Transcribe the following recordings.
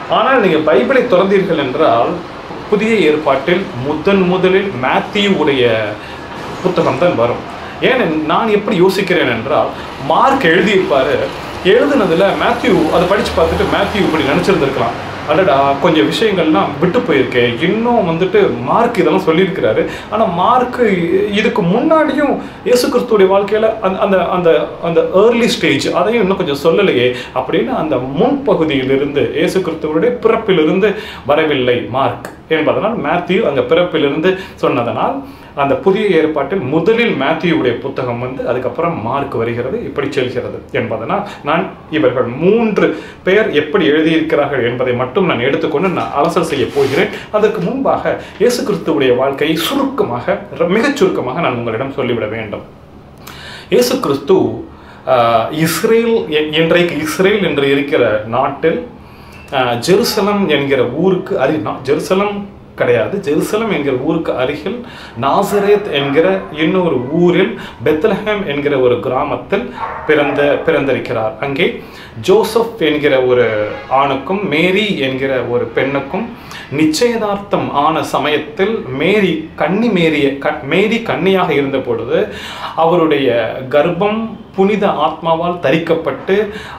ஆனால் நீங்கள் பைபிளை திறந்தீர்கள் என்றால் புதிய ஏற்பாட்டில் முதன் முதலில் மேத்யூவுடைய புத்தகம் தான் வரும் ஏன் நான் எப்படி யோசிக்கிறேன் என்றால் மார்க் எழுதியிருப்பாரு எழுதுனதுல மேத்யூ அதை படிச்சு பார்த்துட்டு மேத்யூ இப்படி நினச்சிருந்துருக்கலாம் அடடா கொஞ்சம் விஷயங்கள்லாம் விட்டு போயிருக்கேன் இன்னும் வந்துட்டு மார்க் இதெல்லாம் சொல்லியிருக்கிறாரு ஆனால் மார்க் இதுக்கு முன்னாடியும் இயேசு கிறிஸ்துடைய வாழ்க்கையில் அந்த அந்த அந்த அந்த ஏர்லி ஸ்டேஜ் அதையும் இன்னும் கொஞ்சம் சொல்லலையே அப்படின்னு அந்த முன்பகுதியிலிருந்து இயேசு கிறிஸ்துவனுடைய பிறப்பிலிருந்து வரவில்லை மார்க் என்பதனால் மேத்யூ அந்த பிறப்பிலிருந்து சொன்னதனால் அந்த புதிய ஏற்பாட்டில் முதலில் மேத்யூவுடைய புத்தகம் வந்து அதுக்கப்புறம் மார்க் வருகிறது இப்படி செல்கிறது என்பதனால் நான் இவர்கள் மூன்று பேர் எப்படி எழுதியிருக்கிறார்கள் என்பதை மட்டும் நான் எடுத்துக்கொண்டு நான் அலசல் செய்ய போகிறேன் அதற்கு முன்பாக இயேசு கிறிஸ்துவுடைய வாழ்க்கையை சுருக்கமாக மிகச் சுருக்கமாக நான் உங்களிடம் சொல்லிவிட வேண்டும் இயேசு கிறிஸ்து ஆஹ், இஸ்ரேல் எ- இன்றைக்கு இஸ்ரேல் என்று இருக்கிற நாட்டில் ஆஹ், ஜெருசலம் என்கிற ஊருக்கு அரி நா- ஜெருசலம் கிடையாது ஜெருசலம் என்கிற ஊருக்கு அருகில் நாசரேத் என்கிற இன்னொரு ஊரில் பெத்லஹேம் என்கிற ஒரு கிராமத்தில் பிறந்த பிறந்திருக்கிறார் அங்கே ஜோசப் என்கிற ஒரு ஆணுக்கும் மேரி என்கிற ஒரு பெண்ணுக்கும் நிச்சயதார்த்தம் ஆன சமயத்தில் மேரி கன்னி மேரிய க மேரி கன்னியாக இருந்த பொழுது அவருடைய கர்ப்பம் புனித ஆத்மாவால் தரிக்கப்பட்டு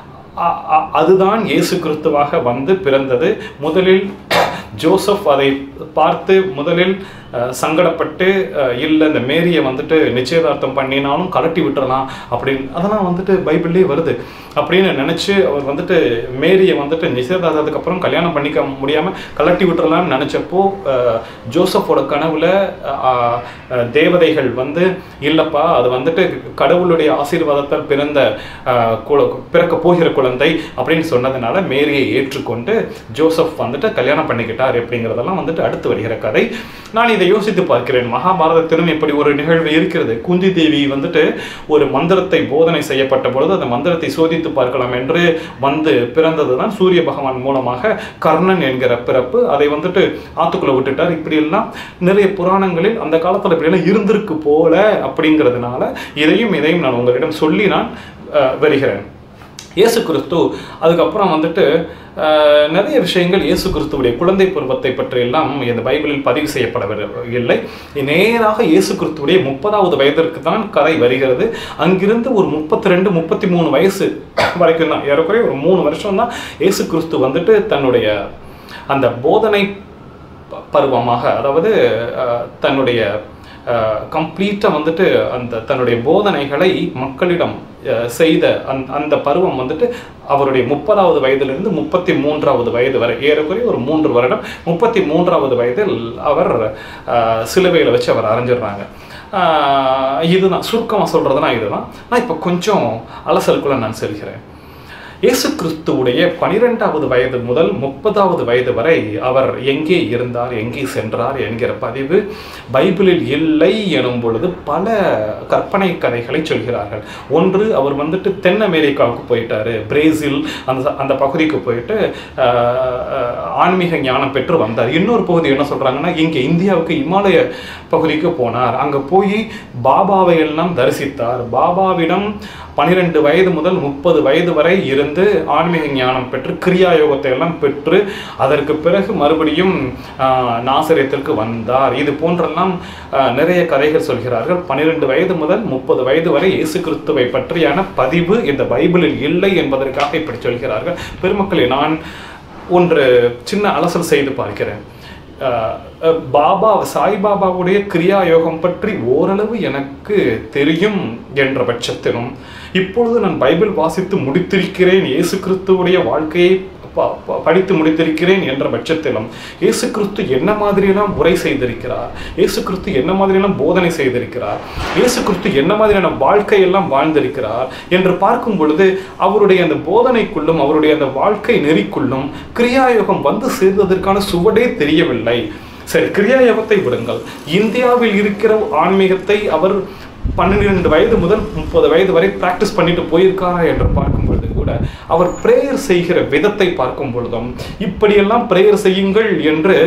அ- அ- அதுதான் இயேசு கிறிஸ்துவாக வந்து பிறந்தது முதலில் ஜோசப் அதை பார்த்து முதலில் அஹ், சங்கடப்பட்டு அஹ், இல்லை இந்த மேரியை வந்துட்டு நிச்சயதார்த்தம் பண்ணினாலும் கலட்டி விட்டுறலாம் அப்படின்னு அதெல்லாம் வந்துட்டு பைபிள்லேயே வருது அப்படின்னு நினச்சி அவர் வந்துட்டு மேரியை வந்துட்டு நிச்சயதார்த்தத்துக்கு அப்புறம் கல்யாணம் பண்ணிக்க முடியாமல் கலட்டி விட்டுறலாம்னு நினச்சப்போ ஜோசப்போட கனவுல அஹ், அஹ், தேவதைகள் வந்து இல்லைப்பா அது வந்துட்டு கடவுளுடைய ஆசீர்வாதத்தால் பிறந்த அஹ், குல- பிறக்க போகிற குழந்தை அப்படின்னு சொன்னதுனால மேரியை ஏற்றுக்கொண்டு ஜோசப் வந்துட்டு கல்யாணம் பண்ணிக்கிட்டார் அப்படிங்கிறதெல்லாம் வந்துட்டு அடுத்து வருகிற கதை நான் இதை யோசித்து பார்க்கிறேன் மகாபாரதத்திலும் இப்படி ஒரு நிகழ்வு இருக்கிறது குந்தி தேவி வந்துட்டு ஒரு மந்திரத்தை போதனை செய்யப்பட்ட பொழுது அந்த மந்திரத்தை சோதித்து பார்க்கலாம் என்று வந்து பிறந்தது தான் சூரிய பகவான் மூலமாக கர்ணன் என்கிற பிறப்பு அதை வந்துட்டு ஆத்துக்குள்ள விட்டுட்டார் இப்படி எல்லாம் நிறைய புராணங்களில் அந்த காலத்துல இப்படி எல்லாம் இருந்திருக்கு போல அப்படிங்கிறதுனால இதையும் இதையும் நான் உங்களிடம் சொல்லி நான் அஹ், வருகிறேன் இயேசு கிறிஸ்து அதுக்கப்புறம் வந்துட்டு அஹ், நிறைய விஷயங்கள் இயேசு கிறிஸ்துவுடைய குழந்தை பருவத்தை பற்றி எல்லாம் இந்த பைபிளில் பதிவு செய்யப்படவில்லை நேராக இயேசு கிறிஸ்துவுடைய முப்பதாவது வயதிற்கு தான் கதை வருகிறது அங்கிருந்து ஒரு முப்பத்தி ரெண்டு முப்பத்தி மூணு வயசு வரைக்கும் தான் ஏறக்குறைய ஒரு மூணு வருஷம் தான் இயேசு கிறிஸ்து வந்துட்டு தன்னுடைய அந்த போதனை ப- பருவமாக அதாவது அஹ், தன்னுடைய கம்ப்ளீட்டாக வந்துட்டு அந்த தன்னுடைய போதனைகளை மக்களிடம் அஹ், செய்த அந் அந்த பருவம் வந்துட்டு அவருடைய முப்பதாவது வயதிலிருந்து முப்பத்தி மூன்றாவது வயது வரை ஏறக்குறைய ஒரு மூன்று வருடம் முப்பத்தி மூன்றாவது வயதில் அவர் அஹ், சிலுவையில் வச்சு அவர் அரைஞ்சிடுறாங்க ஆஹ், இதுதான் சுருக்கமாக சொல்கிறதுனா இதுதான் நான் இப்போ கொஞ்சம் அலசலுக்குள்ள நான் செல்கிறேன் இயேசு கிறிஸ்துவுடைய பனிரெண்டாவது வயது முதல் முப்பதாவது வயது வரை அவர் எங்கே இருந்தார் எங்கே சென்றார் என்கிற பதிவு பைபிளில் இல்லை எனும் பொழுது பல கற்பனை கதைகளை சொல்கிறார்கள் ஒன்று அவர் வந்துட்டு தென் அமெரிக்காவுக்கு போயிட்டாரு பிரேசில் அந்த அந்த பகுதிக்கு போயிட்டு ஆஹ், ஆஹ், ஆன்மீக ஞானம் பெற்று வந்தார் இன்னொரு பகுதி என்ன சொல்றாங்கன்னா இங்கே இந்தியாவுக்கு இமாலய பகுதிக்கு போனார் அங்க போய் பாபாவை எல்லாம் தரிசித்தார் பாபாவிடம் பனிரெண்டு வயது முதல் முப்பது வயது வரை இருந்து ஆன்மீக ஞானம் பெற்று கிரியா யோகத்தை எல்லாம் பெற்று அதற்கு பிறகு மறுபடியும் ஆஹ், நாசரியத்திற்கு வந்தார் இது போன்றெல்லாம் ஆஹ், நிறைய கதைகள் சொல்கிறார்கள் பனிரெண்டு வயது முதல் முப்பது வயது வரை இயேசு கிறிஸ்துவை பற்றியான பதிவு இந்த பைபிளில் இல்லை என்பதற்காக இப்படி சொல்கிறார்கள் பெருமக்களே நான் ஒன்று சின்ன அலசல் செய்து பார்க்கிறேன் அஹ், அஹ், பாபா சாய்பாபாவுடைய கிரியா யோகம் பற்றி ஓரளவு எனக்கு தெரியும் என்ற பட்சத்திலும் இப்பொழுது நான் பைபிள் வாசித்து முடித்திருக்கிறேன் இயேசு கிறிஸ்துவுடைய வாழ்க்கையை ப- ப- படித்து முடித்திருக்கிறேன் என்ற பட்சத்திலும் இயேசு கிறிஸ்து என்ன மாதிரியெல்லாம் உரை செய்திருக்கிறார் இயேசு கிறிஸ்து என்ன மாதிரியெல்லாம் போதனை செய்திருக்கிறார் இயேசு கிறிஸ்து என்ன மாதிரியான வாழ்க்கையெல்லாம் வாழ்ந்திருக்கிறார் என்று பார்க்கும் பொழுது அவருடைய அந்த போதனைக்குள்ளும் அவருடைய அந்த வாழ்க்கை நெறிக்குள்ளும் கிரியாயோகம் வந்து சேர்ந்ததற்கான சுவடே தெரியவில்லை சரி கிரியாயோகத்தை விடுங்கள் இந்தியாவில் இருக்கிற ஆன்மீகத்தை அவர் பன்னிரெண்டு வயது முதல் முப்பது வயது வரை பிராக்டிஸ் பண்ணிட்டு போயிருக்காரா என்று பார்க்கும் பொழுது கூட அவர் பிரேயர் செய்கிற விதத்தை பார்க்கும் பொழுதும் இப்படியெல்லாம் பிரேயர் செய்யுங்கள் என்று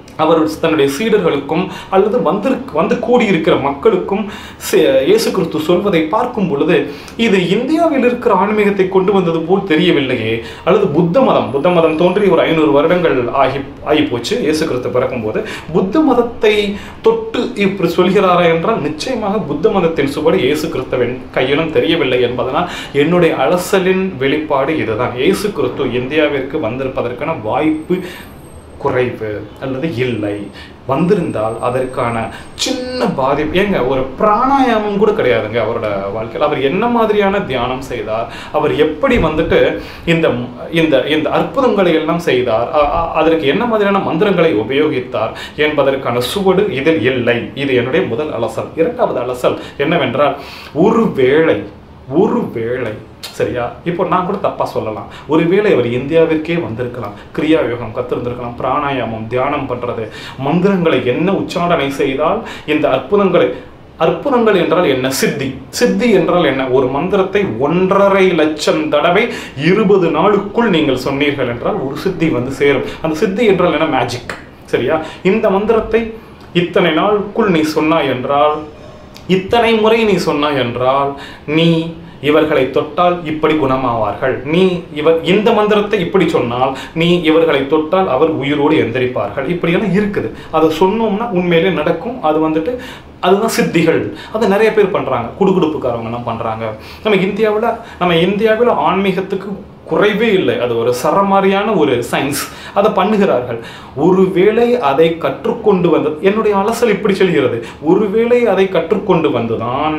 அவர் தன்னுடைய சீடர்களுக்கும் அல்லது வந்து வந்து கூடியிருக்கிற மக்களுக்கும் சே- இயேசு கிறிஸ்து சொல்வதை பார்க்கும் பொழுது இது இந்தியாவில் இருக்கிற ஆன்மீகத்தை கொண்டு வந்தது போல் தெரியவில்லையே அல்லது புத்த மதம் புத்த மதம் தோன்றி ஒரு ஐநூறு வருடங்கள் ஆகி ஆகி போச்சு இயேசு கிறிஸ்து பிறக்கும்போது புத்த மதத்தை தொட்டு இப்படி சொல்கிறாரா என்றால் நிச்சயமாக புத்த மதத்தின் சுவடு இயேசு கிறிஸ்துவின் கையிலும் தெரியவில்லை என்பதனால் என்னுடைய அலசலின் வெளிப்பாடு இதுதான் இயேசு கிறிஸ்து இந்தியாவிற்கு வந்திருப்பதற்கான வாய்ப்பு குறைவு அல்லது இல்லை வந்திருந்தால் அதற்கான சின்ன பாதிப்பு ஏங்க ஒரு பிராணாயாமம் கூட கிடையாதுங்க அவரோட வாழ்க்கையில் அவர் என்ன மாதிரியான தியானம் செய்தார் அவர் எப்படி வந்துட்டு இந்த இந்த இந்த அற்புதங்களை எல்லாம் செய்தார் அ- அ- அதற்கு என்ன மாதிரியான மந்திரங்களை உபயோகித்தார் என்பதற்கான சுவடு இதில் இல்லை இது என்னுடைய முதல் அலசல் இரண்டாவது அலசல் என்னவென்றால் ஒருவேளை ஒருவேளை சரியா இப்போ நான் கூட தப்பா சொல்லலாம் ஒருவேளை அவர் இந்தியாவிற்கே வந்திருக்கலாம் கிரியா யோகம் கத்திருந்திருக்கலாம் பிராணாயாமம் தியானம் பண்றது மந்திரங்களை என்ன உச்சாரணை செய்தால் இந்த அற்புதங்களை அற்புதங்கள் என்றால் என்ன சித்தி சித்தி என்றால் என்ன ஒரு மந்திரத்தை ஒன்றரை லட்சம் தடவை இருபது நாளுக்குள் நீங்கள் சொன்னீர்கள் என்றால் ஒரு சித்தி வந்து சேரும் அந்த சித்தி என்றால் என்ன மேஜிக் சரியா இந்த மந்திரத்தை இத்தனை நாளுக்குள் நீ சொன்னாய் என்றால் இத்தனை முறை நீ சொன்னாய் என்றால் நீ இவர்களை தொட்டால் இப்படி குணமாவார்கள் நீ இவர் இந்த மந்திரத்தை இப்படி சொன்னால் நீ இவர்களை தொட்டால் அவர் உயிரோடு எந்திரிப்பார்கள் இப்படியெல்லாம் இருக்குது அதை சொன்னோம்னா உண்மையிலே நடக்கும் அது வந்துட்டு அதுதான் சித்திகள் அது நிறைய பேர் பண்றாங்க குடுகுடுப்புக்காரவங்கலாம் பண்றாங்க நம்ம இந்தியாவில் நம்ம இந்தியாவில் ஆன்மீகத்துக்கு குறைவே இல்லை அது ஒரு சரமாரியான ஒரு சயின்ஸ் அதை பண்ணுகிறார்கள் ஒருவேளை அதை கற்றுக்கொண்டு வந்தது என்னுடைய அலசல் இப்படி சொல்கிறது ஒருவேளை அதை கற்றுக்கொண்டு வந்துதான்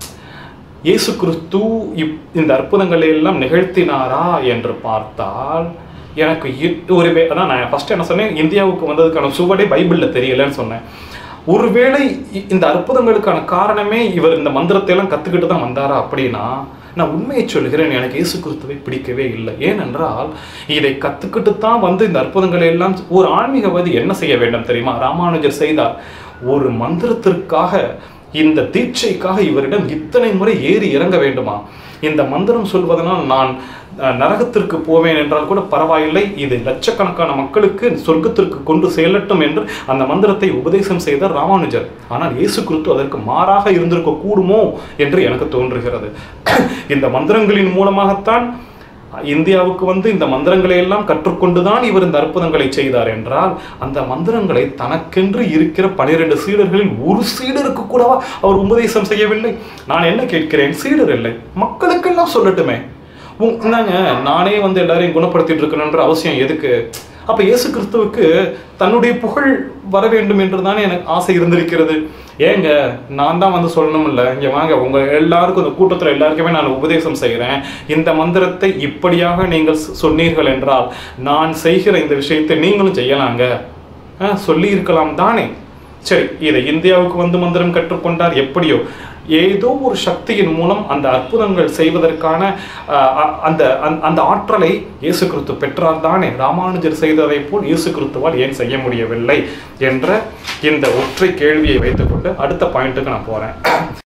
இயேசு கிறிஸ்து இப் இந்த அற்புதங்களை எல்லாம் நிகழ்த்தினாரா என்று பார்த்தால் எனக்கு இ- ஒரு வே அதான் நான் ஃபர்ஸ்ட் என்ன சொன்னேன் இந்தியாவுக்கு வந்ததுக்கான சுவடே பைபிளில் தெரியலன்னு சொன்னேன் ஒருவேளை இ- இந்த அற்புதங்களுக்கான காரணமே இவர் இந்த மந்திரத்தை எல்லாம் கத்துக்கிட்டு தான் வந்தாரா அப்படின்னா நான் உண்மையை சொல்கிறேன் எனக்கு இயேசு கிறிஸ்துவை பிடிக்கவே இல்லை ஏனென்றால் இதை கத்துக்கிட்டு தான் வந்து இந்த அற்புதங்களை எல்லாம் ஒரு ஆன்மீகவாதி என்ன செய்ய வேண்டும் தெரியுமா ராமானுஜர் செய்தார் ஒரு மந்திரத்திற்காக இந்த தீட்சைக்காக இவரிடம் இத்தனை முறை ஏறி இறங்க வேண்டுமா இந்த மந்திரம் சொல்வதனால் நான் அஹ், நரகத்திற்கு போவேன் என்றால் கூட பரவாயில்லை இது லட்சக்கணக்கான மக்களுக்கு சொர்க்கத்திற்கு கொண்டு செல்லட்டும் என்று அந்த மந்திரத்தை உபதேசம் செய்தார் ராமானுஜர் ஆனால் இயேசு கிறிஸ்து அதற்கு மாறாக இருந்திருக்க கூடுமோ என்று எனக்கு தோன்றுகிறது இந்த மந்திரங்களின் மூலமாகத்தான் இந்தியாவுக்கு வந்து இந்த மந்திரங்களை எல்லாம் கற்றுக்கொண்டுதான் இவர் இந்த அற்புதங்களை செய்தார் என்றால் அந்த மந்திரங்களை தனக்கென்று இருக்கிற பனிரெண்டு சீடர்களில் ஒரு சீடருக்கு கூடவா அவர் உபதேசம் செய்யவில்லை நான் என்ன கேட்கிறேன் சீடர் இல்லை மக்களுக்கெல்லாம் சொல்லட்டுமே உங் என்னங்க நானே வந்து எல்லாரையும் குணப்படுத்திட்டு இருக்கணுன்ற அவசியம் எதுக்கு அப்ப இயேசு கிறிஸ்துவுக்கு தன்னுடைய புகழ் வர வேண்டும் என்று தானே எனக்கு ஆசை இருந்திருக்கிறது ஏங்க நான் தான் வந்து சொல்லணும்ல இங்க வாங்க உங்க எல்லாருக்கும் இந்த கூட்டத்துல எல்லாருக்குமே நான் உபதேசம் செய்கிறேன் இந்த மந்திரத்தை இப்படியாக நீங்கள் சொ- சொன்னீர்கள் என்றால் நான் செய்கிற இந்த விஷயத்தை நீங்களும் செய்யலாங்க ஆ, சொல்லி இருக்கலாம் தானே சரி இதை இந்தியாவுக்கு வந்து மந்திரம் கற்றுக்கொண்டார் எப்படியோ ஏதோ ஒரு சக்தியின் மூலம் அந்த அற்புதங்கள் செய்வதற்கான அஹ், அ- அந்த அந்த- அந்த ஆற்றலை இயேசு கிறிஸ்து பெற்றார் தானே ராமானுஜர் செய்ததை போல் இயேசு கிறிஸ்துவால் ஏன் செய்ய முடியவில்லை என்ற இந்த ஒற்றை கேள்வியை வைத்துக்கொண்டு அடுத்த பாயிண்ட்டுக்கு நான் போறேன்